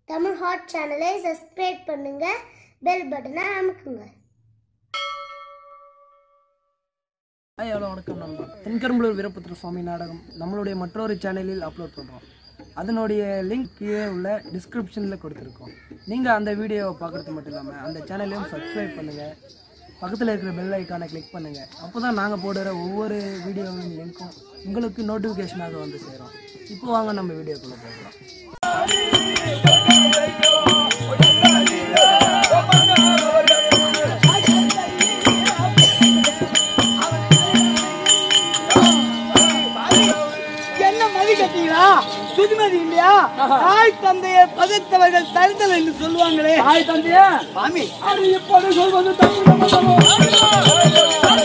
Tamil hot சேனலை subscribe பண்ணுங்க bell பட்டனை அமுக்குங்க ஹாய் ஹலோ வணக்கம் நண்பா தென்கரும்பலூர் வீரபுத்திர சுவாமி நாடகம் நம்மளுடைய மற்றொரு சேனலில் அப்லோட் பண்ணுறோம் அதனுடைய லிங்க் கீழே உள்ள டிஸ்கிரிப்ஷனில் கொடுத்துருக்கோம் நீங்கள் அந்த வீடியோவை பார்க்குறது மட்டும் இல்லாமல் அந்த சேனலையும் சப்ஸ்கிரைப் பண்ணுங்கள் பக்கத்தில் இருக்கிற பெல் ஐக்கானை கிளிக் பண்ணுங்கள் அப்போ தான் நாங்கள் போடுற ஒவ்வொரு வீடியோவின் லிங்க்கும் உங்களுக்கு நோட்டிஃபிகேஷனாக வந்து சேரும் இப்போ வாங்க நம்ம வீடியோக்குள்ளே போகலாம் என்ன மதி கட்டீங்களா சுதுமதி இல்லையா தாய் தந்தையை பகைத்தவர்கள் தருதல் என்று சொல்லுவாங்களே தாய் தந்தையா சாமி அது இப்போது சொல்வது தப்பு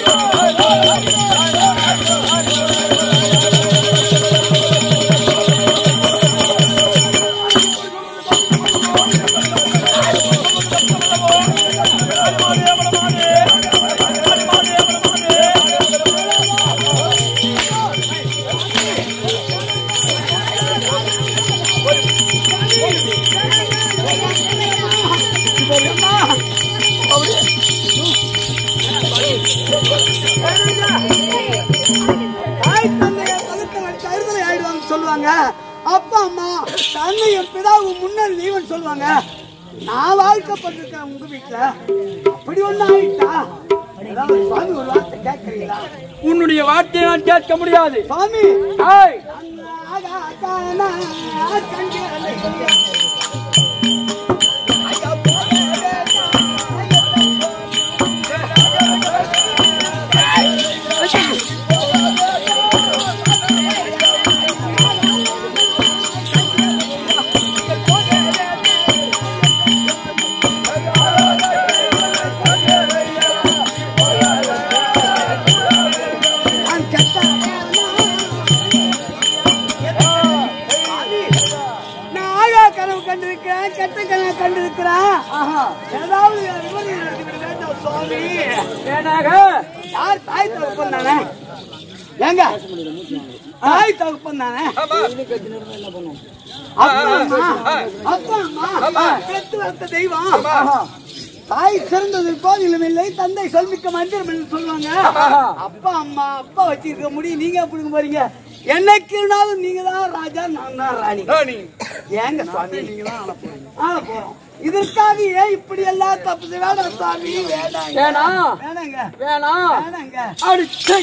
தாய் தந்தையை பகைத்தவர்கள் தருதலை ஆயிடுவாங்க சொல்லுவாங்க அப்பா அம்மா தந்தையும் பிதாவும் முன்னர் தெய்வம் சொல்லுவாங்க நான் வாழ்க்கப்பட்டிருக்கேன் உங்க வீட்டுல அப்படி ஒண்ணு ஆயிட்டா ஏதாவது சுவாமி ஒரு வார்த்தை கேட்கறீங்களா உன்னுடைய வார்த்தையை நான் கேட்க முடியாது சுவாமி ஏய், நான் ஆழா கனவு கண்டிருக்கிறேன் கெட்ட கனவு கண்டிருக்கிறேன் ஏதாவது விவரம் எனக்கு வேண்டாம் சுவாமி ஏனாக யார் தாய் தகப்பன் தானே ஏங்க தாய் தகப்பன் தானே அப்பா அம்மா அப்பா அம்மா பெத்து வளர்த்த தெய்வம் தாய் சிறந்தது கோவிலும் இல்லை தந்தை சொல்மிக்க மந்திரம் என்று சொல்லுவாங்க அப்பா அம்மா அப்பா வச்சிருக்க முடியும் நீங்க எப்படி போறீங்க என்னைக்கு இருந்தாலும் நீங்க தான் ராஜா நான் தான் ராணி ஏங்க சுவாமி நீங்க தான் ஆள போறீங்க ஆள போறோம் இதற்காக ஏன் இப்படி எல்லாம் தப்பு செய்ய வேணாம் சுவாமி வேணாங்க வேணாம் வேணாங்க வேணாம் வேணாங்க அப்படி சை.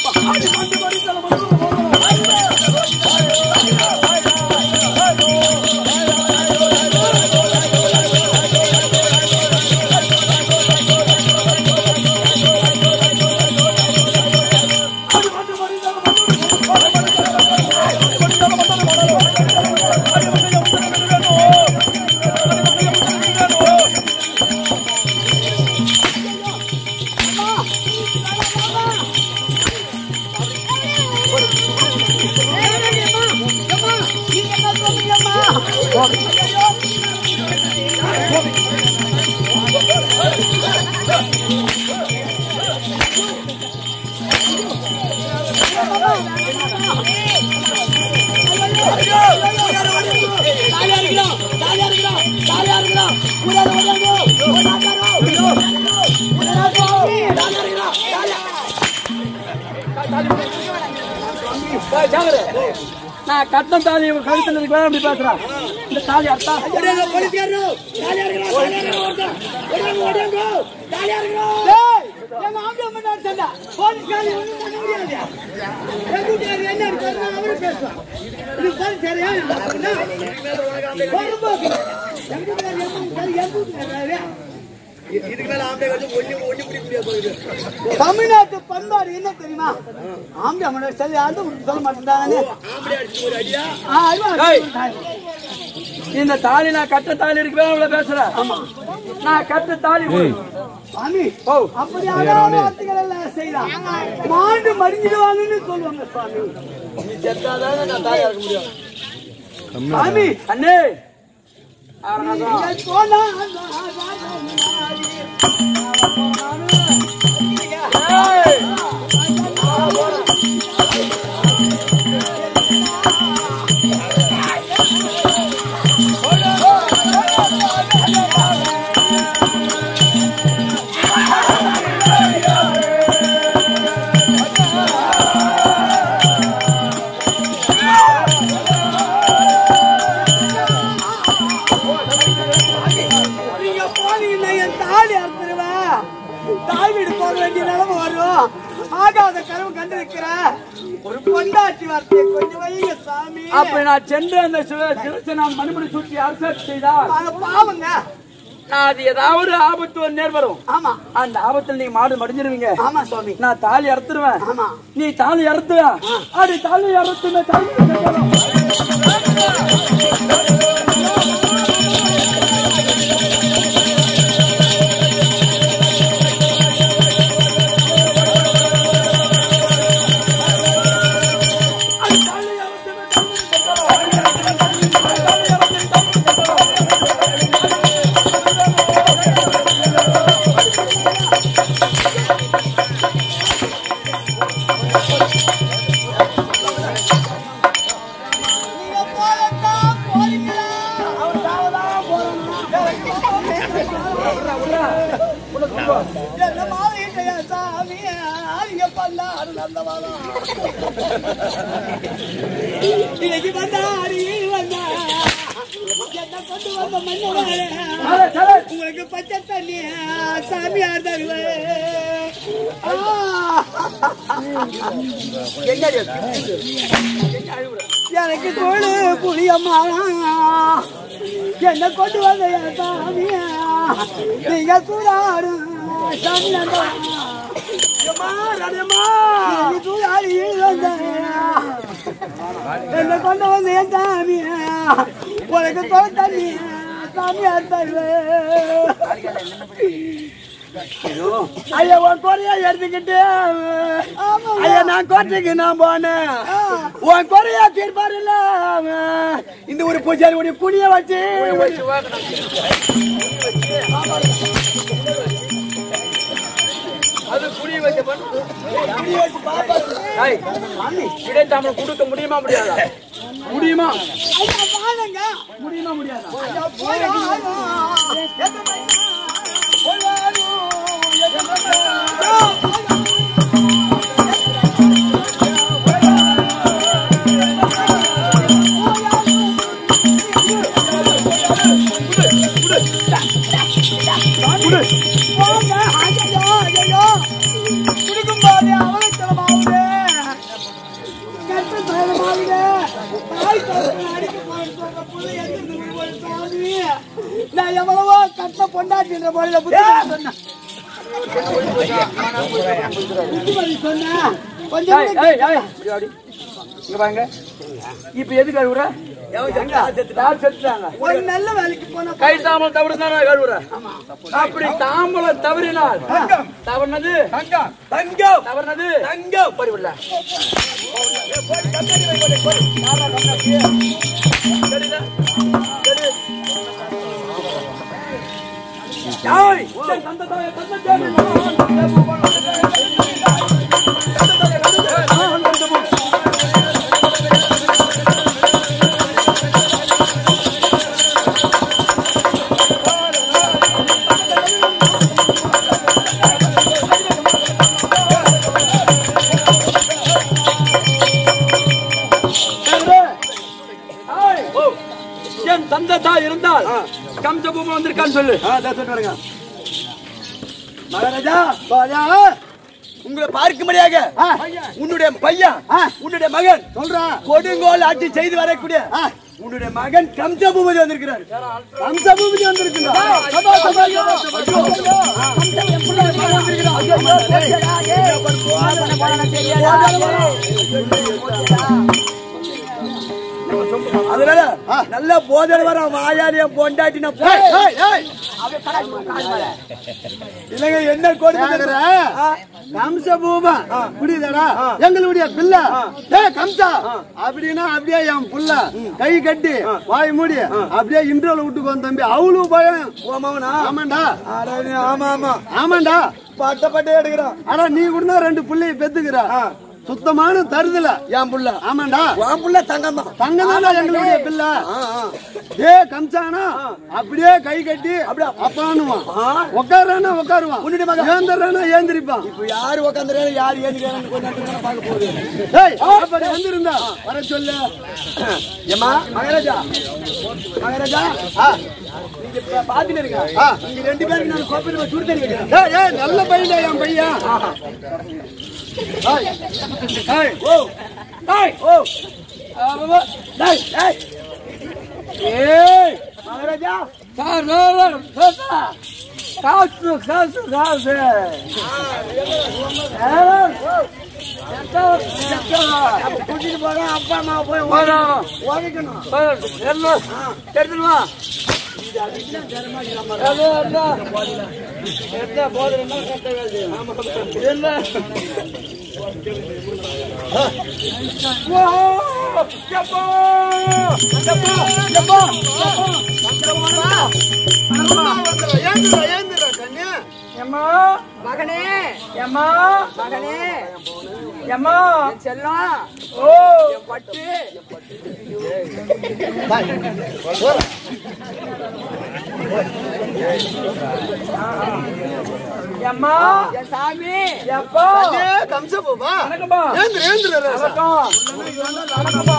ஏய், ஜாகிரே. நான் கட்டம் தாலி கழுத்துல இருக்கலாம் அப்படி பேசுறேன் இந்த தாலி அர்த்தம் ஏய், எங்க ஆம்பளை முன்னாடி சண்டை. போலீஸ்காரங்க ஒண்ணும் பண்ண முடியாது. எங்க வீட்டுக்காரர் என்ன இருக்காரு, நான் அவரை பேசுவேன். இது போலீஸ்காரர் ஏன் என்ன பண்ணா? பொறும்போக்கு. எங்க வீட்டுக்காரர் எங்க வீட்டுக்காரர், எங்க வீட்டுக்காரரு. தமிழ்நாட்டு பண்பாடு என்ன தெரியுமா ஆம்பளை முன்னாடி சரி அது சொல்ல மாட்டேன் ஏய். இந்த தாலி நான் கட்ட தாலி இருக்கவே அவ்வளவு பேசுறேன் நான் கட்ட தாலி சாமி ஓ. அப்படி அழகான வார்த்தைகள் எல்லாம் செய்யலாம் மாண்டு மடிஞ்சிடுவாங்கன்னு சொல்லுவாங்க சுவாமி நீ செத்தாதானே நான் தாலியா இருக்க முடியும் சாமி அண்ணே அவனதான். நீங்கள் போனா ஏய். போனா ஒரு பொண்டாட்டி வார்த்தையை கொஞ்சம் வைங்க சாமி அப்படி நான் சென்று அந்த சிவ- சிவத்தை நான் மணிமணி சுற்றி அரசு செய்தால் அது பாவங்க நான் அது ஏதாவது ஆபத்து ஒரு நேர் வரும் ஆமா அந்த ஆபத்துல நீங்க மாடு மடிஞ்சிருவீங்க ஆமா சுவாமி நான் தாலி அறுத்துருவேன் ஆமா நீ தாலி அறுத்து அப்படி தாலி அறுத்து தாலி அறுத்து. நீங்க போறதா போறீங்களா அவர் சாவதான் போறோம் என்ன மாறிட்டையா சாமி ஆதிங்க பண்ணாரு நந்தவாளம் இன்னைக்கு வந்தாரு வந்தா என்ன கொண்டு வந்த மன்னவாளே சரி, சரி. உங்களுக்கு பச்சை தண்ணி சாமியார் தருவே எனக்கு தோழு புளியம்மா என்ன கொண்டு வந்த என் சாமியா நீங்க சூடாடு சாமி சூடாடி வந்த என்ன கொண்டு வந்த என் சாமியா உனக்கு தோல் தண்ணி சாமியார் தருவேன் ஐயா உன் குறையா எடுத்துக்கிட்டு ஐயா நான் கோட்டைக்கு நான் போனேன் உன் குறையா தீர்ப்பாரு இல்ல இந்த ஒரு பூஜாரி ஒரு குனிய வச்சு அது புரிய வைக்க பண்ணு. ஏய், இடைத்தாமல் கொடுக்க முடியுமா முடியாதா முடியுமா ஐயா வாழுங்க முடியுமா முடியாதா ஐயா போயாலும் எந்த மைனா போயாலும் எந்த மைனா போங்க ஐயோ ஐயோ குடிக்கும் போது அவலட்சணமாவுது கட்டு பயணமாவுது தாய் தகப்பனை அடிக்க போறேன்னு சொல்ற புள்ள எங்கிருந்து விடுவாரு சாமி நான் எவ்வளவோ கட்ட பொண்டாட்டின்ற முறையில புத்தி சொன்னேன் புத்திமதி சொன்னேன் கொஞ்சம் ஏய், கூட ஏய், ஏய், இப்படி வாடி. இங்க பாருங்க இப்ப எதுக்கு அழுகுற யார் செத்துட்டாங்க ஒரு நல்ல வேலைக்கு போன கை தாமல் தவறுதான் கழுவுற அப்படி தாம்பலம் தவறினால் தவறுனது தங்கம் தவறுனது தங்கம் பறிவிடல என் தந்தை தான் இருந்தால் கம்ச பூமி வந்திருக்கான்னு சொல்லு மகாராஜா பாஜா உங்களை பார்க்கும்படியாக உன்னுடைய பையன் உன்னுடைய மகன் சொல்றேன் கொடுங்கோல் ஆட்சி செய்து வரக்கூடிய உன்னுடைய மகன் கம்சபூபதி வந்திருக்கிறார் கம்சபூமிக்கு வந்திருக்கிறார் சபா சபா அதனால நல்ல போதனை வர வாயாடிய பொண்டாட்டின இல்லைங்க என்ன கொடுக்குற கம்சபூமா புரியுதாடா எங்களுடைய பிள்ளை ஏய் கம்சா அப்படின்னா அப்படியே என் புள்ள கை கட்டி வாய் மூடி அப்படியே இன்டர்வல் விட்டுக்கு வந்த தம்பி அவ்வளவு பயம் ஓமாவனா ஆமாண்டா ஆமா ஆமா ஆமாண்டா பட்ட பட்டே எடுக்கிறான் ஆனா நீ கூட தான் ரெண்டு புள்ளைய பெத்துக்கிற சுத்தமான தருதல என் புள்ள ஆமாண்டா உன் புள்ள தங்கம் தான் தங்கதானா எங்களுடைய பிள்ளை ஏ கம்சானா அப்படியே கை கட்டி அப்படியே அப்பானுவான் உட்காரானா உட்காருவான் ஏந்தரானா ஏந்திரிப்பான் இப்ப யாரு உட்காந்துறாரு யாரு ஏந்துக்கிறான்னு கொஞ்ச நேரத்துக்கு மேல பார்க்க போகுது ஏய் அப்படி வந்திருந்தா வர சொல்லு ஏமா மகாராஜா மகாராஜா ஆ, நீங்க இப்ப பாத்துட்டு இருக்க ஆ. நீங்க ரெண்டு பேருக்கு நான் கோப்பையில சுடு தண்ணி வைக்கிறேன் ஏய் ஏய் நல்ல பையன்டா என் பையன் ஏய், ஓ டேய் ஓ ஆமா டேய் டேய் ஏய் மகாராஜா சார் சார் சார் காசு காசு காசு கூட்டிட்டு போறோம் அப்பா அம்மா போய் உதைக்கணும் எடுத்துருவா மகனே எம்மா மகனே எம்மா செல்லம் ஓ பட்டு எம்மா என் சாமி எப்போ கம்சபூபா வணக்கம்மா ஏந்திர ஏந்திர வணக்கம் வணக்கம்மா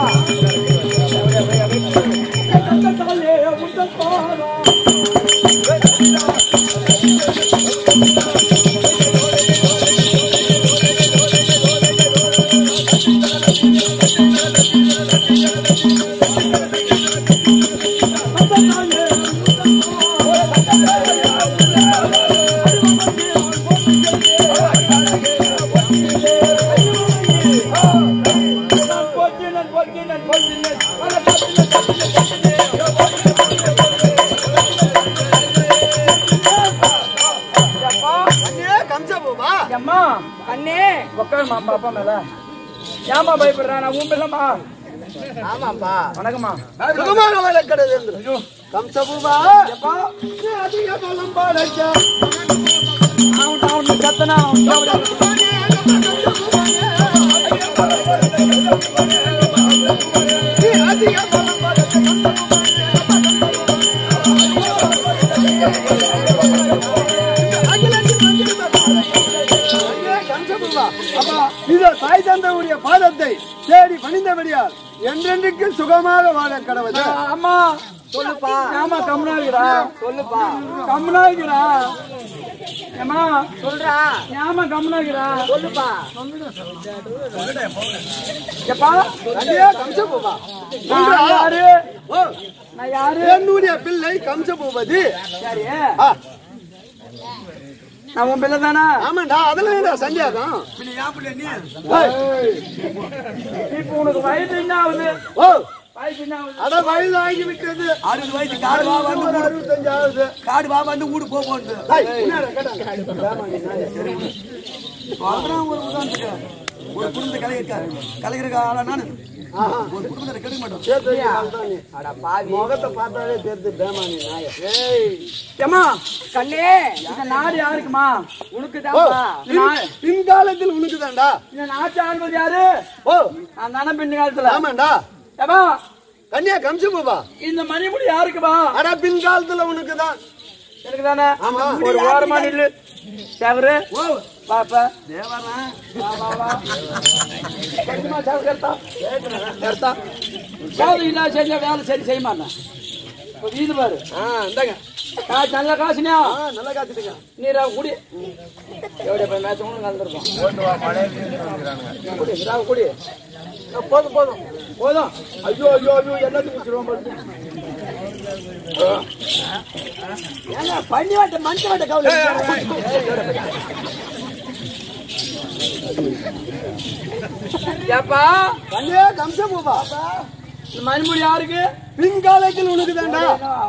கம்சபூபா அம்மா அண்ணே உட்காருமா அம்மா அப்பா மேல ஏமா பயப்படுறா நான் உன் பிள்ளைமா ஆமாப்பா வணக்கம்மா சுகமாக வேலை கிடையாது கம்சபூபா அதிக பலம் பாடச்சா அவன் அவன் கத்தனா அதிக பலம் பாடச்சா இதோ தாய் தந்தையுடைய பாதத்தை தேடி பணிந்தபடியால் என்றென்றைக்கு சுகமாக வாழ கடவுள் அம்மா சொல்லுப்பா ஏமா கம்னாகிறா சொல்லுப்பா கம்னாகிறா ஏமா சொல்றா ஏமா கம்னாகிறா சொல்லுப்பா எப்பா ஐயா, கம்சபூபா நான் யாரு ஓ, நான் யாரு என்னுடைய பிள்ளை கம்சபூபதி சரி ஆ, நான் உன் பிள்ளை தானா ஆமாண்டா அதுல என்ன சந்தேகம் இப்ப உனக்கு வயசு என்ன ஆகுது ஓ வயசு என்ன ஆகுது அட வயது ஆகி விட்டது அறுபது வயசு காடு வா வந்து ஒரு அறுபத்தஞ்சு ஆகுது காடு வா வந்து வீடு போக போகுது டேய், என்னடா கேட்டா? அப்புறம் ஒரு உதாரணத்துக்கு ஒரு குடும்பத்தை கலையிருக்காரு கலைஞருக்கு ஆளா நானு ஆஹா. ஒரு குடும்பத்தை கெடுக்க மாட்டோம் சேர்த்து வைக்க மாட்டான் நீ. முகத்தை பார்த்தாலே தெரியுது பேமானி நாய ஏமா கண்ணே இந்த நாடு யாருக்குமா உனக்கு ஓ, தான் பின்- பின்காலத்தில் உனக்கு தான்டா இந்த நாட்டு ஆள்வது யாரு ஓ நான் தானே பின் காலத்துல ஆமாண்டா ஏமா கன்னியா கம்சபூபா இந்த மணிமுடி யாருக்குமா அட பின்காலத்துல உனக்கு தான் எனக்கு தானே ஆமா. ஒரு ஓரமா நில்லு சேவரு பாப்பா தேவரா வா வா வா கொஞ்சமா சேவரு எடுத்தா எடுத்தா சேவரு இல்ல செஞ்ச வேலை சரி செய்ய மாட்டேன் இப்போ வீடு பாரு ஆ இந்தாங்க காசு நல்ல காசுனியா ஆ நல்லா காத்துட்டுங்க நீரா குடி எவ்வளோ போய் மேட்ச் ஒன்று கலந்துருப்போம் குடி ராவ குடி ஆ, போதும் போதும் போதும் ஐயோ ஐயோ ஐயோ எல்லாத்தையும் குடிச்சிருவோம் பாரு. ஏங்க பண்ணி வாட்ட மஞ்சள் வாட்ட கவலை ஏப்பா கன்னியா கம்சபூபா இந்த மணிமுடி யாருக்கு பின்காலத்தில் உனக்கு தான்டா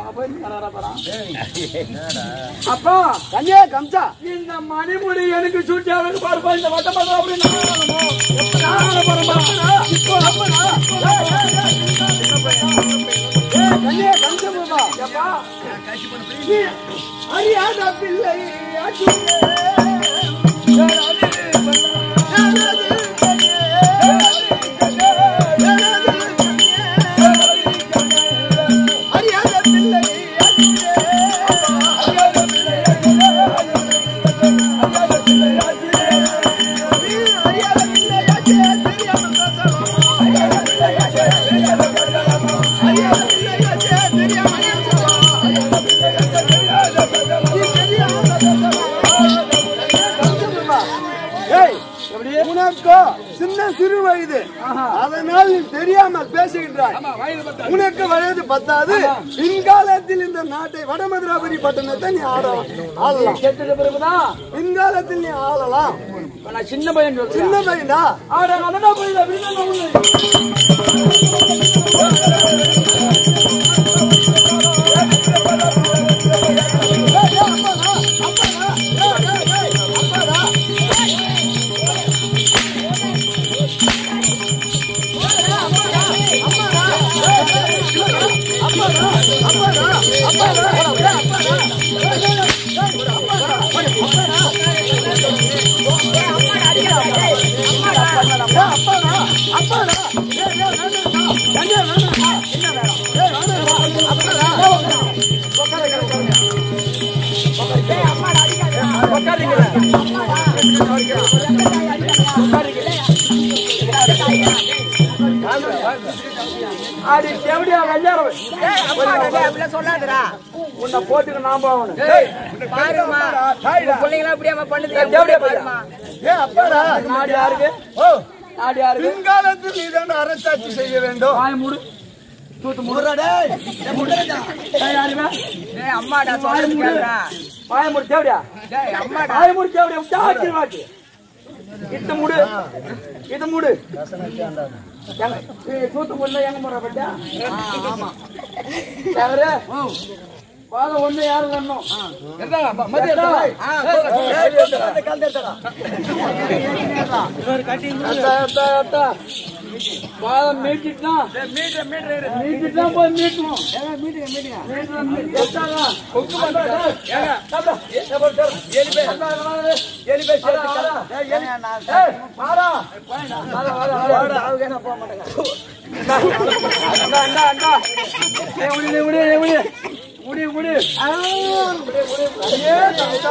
அப்பா கன்னியா கம்சா இந்த மணிமுடி எனக்கு சுட்டி அவனுக்கு பாருப்பா இந்த வட்ட பக்கம் அப்படின்னு நான் பாருப்பா. இப்போ அப்பனா கன்னியா கம்சபூபா ஏப்பா நீ அறியாத பிள்ளை அறியாத பிள்ளை அறியாத பிள்ளை தெரியாமல் சிறு வயது அதனால் நீ தெரியாமல் பேசுகின்றாய் ஆமா வயது பத்தா உனக்கு வயது பத்தாது பின்காலத்தில் இந்த நாட்டை வடமதுராபுரி பட்டணத்தை நீ ஆடலாம் ஆளலாம் செத்துட்ட பிறகுதான் பின்காலத்தில் நீ ஆளலாம் இப்ப நான் சின்ன பையன் சொல்றேன் சின்ன பையனா ஆட அண்ணா போயிடா விருந்தா உள்ள ஆடி எப்படியா கல்யாணம் உன்னை போட்டுக்கு நான் போகணும் எப்படியா பாருமா ஏ அப்பாடா நாடு யாருக்கு ஓ நாடு யாருக்கு பின்காலத்தில் நீ தான் அரசாட்சி செய்ய வேண்டும் வாய மூடு தூத்து மூடு முறடே ஏய், யாருமே? வாய மூடு. வாய மூடு, தேவடியா? வாய மூடு, தேவடியா. உச்சா, ஆச்சு, ஆச்சு. இத்த மூடு. இது மூடு. எங்க- ஏய், தூத்து மூடுனா எங்க போற பாத்தியா? யாரு? பாதம் ஒண்ணு யாரு வரணும்? மத்திய எடுத்தா? அத்தா, அத்தா, அத்தா. பாதம் மீட்டிட்டுனா? மீட்டிட்டுனா போய் மீட்டணும். மீட்டுற, மீட்டு. எடுத்தாங்க. கொக்கு பண்றா. ஏங்க, சாப்பிடு. ஏய், போடு, சாப்பிடு. அந்தா, அந்தா, வாடா. வாடா, வாடா. ஏய், வாடா. வாடா, வாடா, வாடா. அந்தா, அந்தா, அந்தா. ஏய், முடி, நீ முடி, நீ முடி. முடி, முடி. ஆ, முடி, முடி. ஐயே, தாத்தா.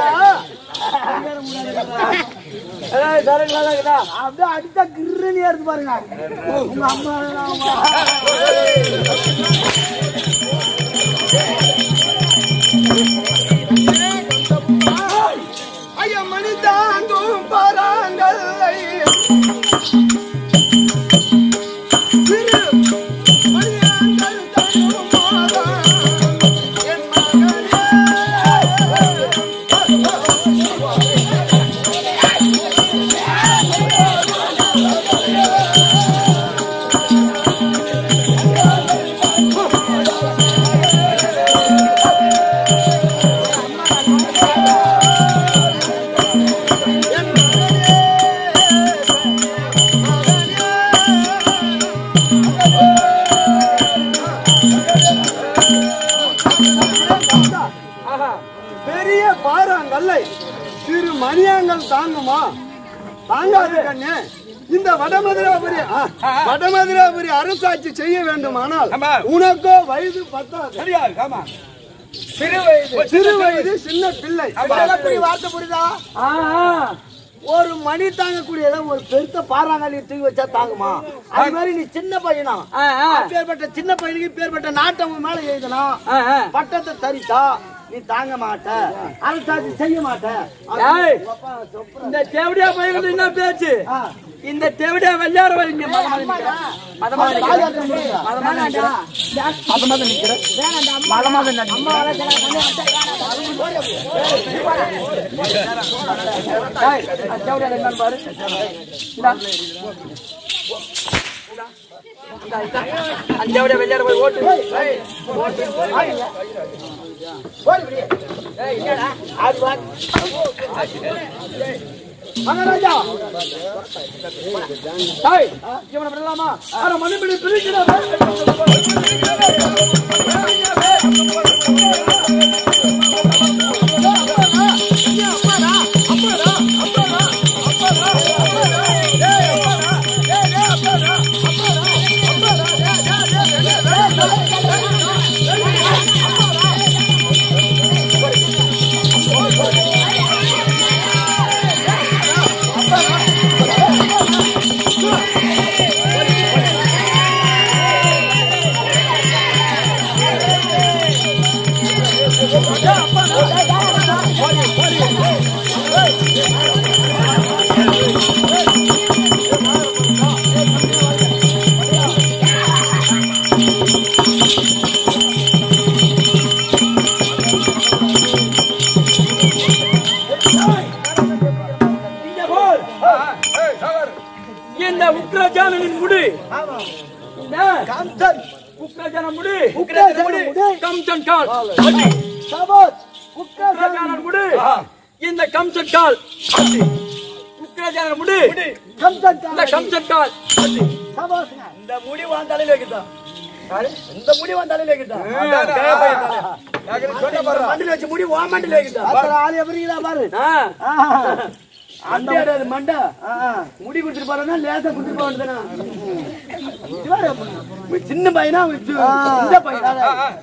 ஏய், சரக்கு வேணாங்கடா. அப்படியே அடிச்சா கிருனியா இருக்கு பாருங்க உங்க அம்மா ஐயா மனிதாங்கும் பாராங்கல்லை திரு மணியாங்கள் தங்கும் மாறான் என் மகனே. ஆஹா. பெரிய பாறாங்கல்லை சிறு மணியாங்கள் தாங்குமா தாங்காது கண்ணு இந்த வடமதுராபுரி ஆ, வடமதுராபுரி அரசாட்சி செய்ய வேண்டுமானால் ஆமா. உனக்கோ வயது பத்தாது சரியா இருக்கு, ஆமா. சிறு வயது சிறு வயது சின்ன பிள்ளை புரிய வார்த்தை புரியுதா ஆ, ஆ. ஒரு மணி தாங்கக்கூடியத ஒரு பெருத்த பாறாங்கல்லி தூக்கி வச்சா தாங்குமா அது மாதிரி நீ சின்ன பையனா ஆ, ஆ. பேர்பட்ட சின்ன பையனுக்கு பேர்பட்ட நாட்டம் உன் மேல எழுதணும் ஆ, ஆ. பட்டத்தை தரித்தா நீ தாங்க மாட்ட அரசாட்சி செய்ய மாட்ட ஏய். உங்க அப்பா சொப்புற- இந்த தேவடியா பையன் என்ன பேச்சு ஆ. இந்த தேவடியா வெள்ளார வைங்க மதமா நிக்கிறேன் மதமா நிக்கிறேன் மதமா நிக்கிறேன் மதமா நிக்கிறேன் மதமா தேவடியா என்னன்னு பாரு இந்தா. இந்தா, இந்தா. அந்த தேவடியா வெள்ளார போய் ஓட்டு ஏய், ஆடு வா. மகாராஜா ஏய், இவனை விடலாமா ஆனா மணிப்படி பிரிக்கிறா இந்த கம்சன் குக்கராஜான முடி உக்கிரஜன முடி. கம்சன் கால் சபோஸ் உக்கிரஜன குக்கராஜான முடி இந்த கம்சன் கால் குக்கராஜான முடி கம்சன் இந்த கம்சன் கால் சபோஸ்ங்க இந்த முடி வான் தலையில இருக்குதா இந்த முடி வான் தலையில இருக்குதா மண்டில வச்சு முடி வா மண்டில இருக்குதா அத்தனை ஆளு எப்படி இருக்குதா பாரு ஆ, ஆஹா. அந்த கிடையாது மண்டை ஆஹா. முடி குடுத்துட்டு போறேன்னா லேசா குடுத்துட்டு போக வேண்டியதானே சின்ன பையனா அவன் சி- இந்த பையன்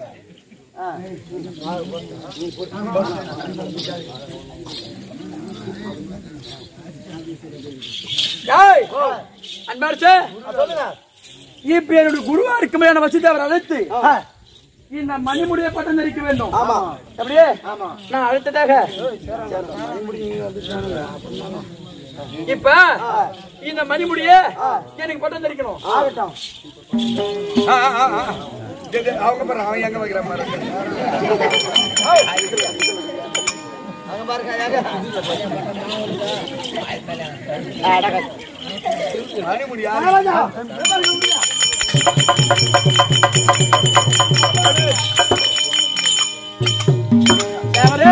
ஏய், அன்பார்ச்சே, சொல்லுங்க இப்ப என்னுடைய குருவா இருக்குமே வசதி அவர் அழைத்து ஆ. இந்த மணிமுடியை பட்டம் தரிக்க வேண்டும் ஆமா அப்படியே ஆமா நான் அடுத்ததாக இப்ப இந்த மணிமுடிய எனக்கு பட்டம் தரிக்கணும் ஆகட்டும் அவங்க பாரு அவன் எங்க வைக்கிற பாரு அங்க பாருங்க யாரு? மணிமுடி பரவாயில்ல. தேவரே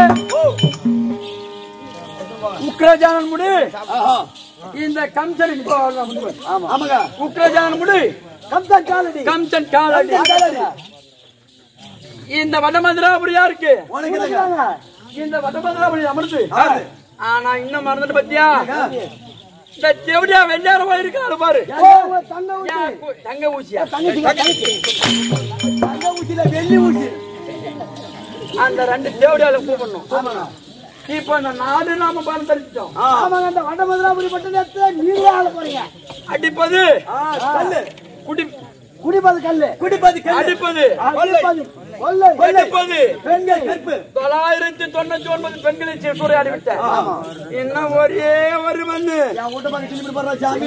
உக்ரஜானன் முடி இந்த கம்சன் ஆமாங்க உக்ரஜானன் முடி கம்சன் காலடி கம்சன் காலடி காலடி இந்த வடமந்திராபுரி யாருக்கு உனக்கு தாங்க. இந்த வடமந்திராபுரி அமர்ந்து ஆனா இன்னும் மறந்துட்டு பத்தியா இந்த செவடியா வெள்ளாரமா இருக்காரு பாரு ஓ, உங்க தங்க ஊசி. ஏன் கு- தங்க ஊசியா தங்கச்சிங்க, தங்கச்சி. தங்க ஊசியில வெள்ளி ஊசி அந்த ரெண்டு தேவடியால கூப்பிடணும் இப்ப இந்த நாடு நாம பணம் தரிச்சிட்டோம் ஆமாங்க அந்த வண்ட மதுராபுரி பட்டணத்தை நீங்களே ஆள போறீங்க அடிப்பது கல்லு குடி குடிப்பது கல்லு குடிப்பது அடிப்பது அடிப்பது, கொள்ளை வெடிப்பது பெண்கள் கற்பு தொள்ளாயிரத்தி தொண்ணூத்தி ஒன்பது பெண்களை சீ- சூறையாடி விட்டேன் இன்னும் ஒரே ஒரு மண்ணு என் வீட்டு பக்கம் கிளம்பி போடுற சாமி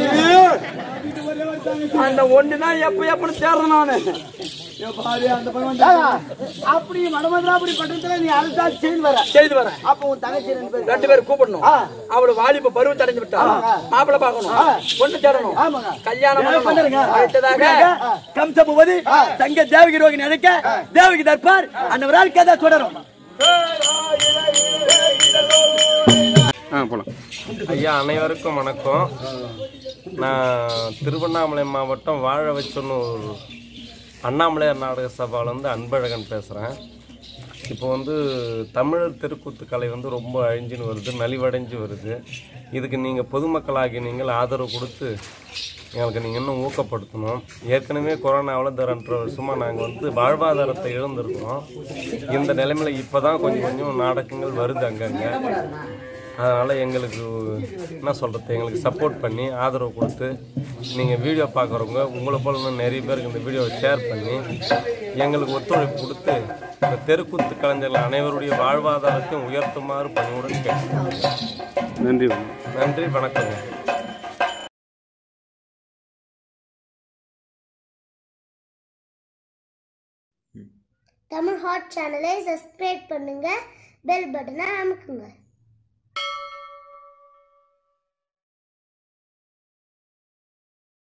அந்த ஒண்ணுதான் எப்ப எப்பன்னு தேடுறேன் நானு ஏங்க, அப்படி வடமதுராபுரி பட்டணத்துல நீ அரசா செய்து வர செய்து வரேன் அப்ப உன் தங்கச்சி ரெண்டு பேரும் ரெண்டு பேரும் கூப்பிடணும் ஆ. அவளு வாலிப பருவத்தை அடைஞ்சு விட்டா மாப்பிள்ளை பார்க்கணும் பொண்ணு தேடணும் ஆமாங்க. கல்யாணம் பண்ணணும் பண்ணுங்க. அடுத்ததாக கம்சபுவதி தங்க தேவகி ரோகி நினைக்க தேவகி தர்பார் அன்னவரால் கதை தொடரும் ஐயா அனைவருக்கும் வணக்கம் நான் திருவண்ணாமலை மாவட்டம் வாழ வச்சொன்னூர் அண்ணாமலையார் நாடக சபாவிலேருந்து அன்பழகன் பேசுகிறேன் இப்போ வந்து தமிழர் தெருக்கூத்து கலை வந்து ரொம்ப அழிஞ்சுன்னு வருது நலிவடைஞ்சு வருது இதுக்கு நீங்கள் பொதுமக்களாகி நீங்கள் ஆதரவு கொடுத்து எங்களுக்கு நீங்கள் இன்னும் ஊக்கப்படுத்தணும் ஏற்கனவே கொரோனாவில் இந்த ரெண்டரை வருஷமாக நாங்கள் வந்து வாழ்வாதாரத்தை இழந்திருக்கிறோம் இந்த நிலைமையில் இப்போ தான் கொஞ்சம் கொஞ்சம் நாடகங்கள் வருது அங்கங்கே அதனால் எங்களுக்கு என்ன சொல்கிறது எங்களுக்கு சப்போர்ட் பண்ணி ஆதரவு கொடுத்து நீங்கள் வீடியோ பார்க்குறவங்க உங்களை போல இன்னும் நிறைய பேருக்கு இந்த வீடியோவை ஷேர் பண்ணி எங்களுக்கு ஒத்துழைப்பு கொடுத்து இந்த தெருக்கூத்து கலைஞர்கள் அனைவருடைய வாழ்வாதாரத்தையும் உயர்த்துமாறு பணியுடன் கேட்கிறேன் நன்றி நன்றி வணக்கங்க தமிழ் ஹாட் சேனலை சப்ஸ்கிரைப் பண்ணுங்க பெல் பட்டனை அமுக்குங்க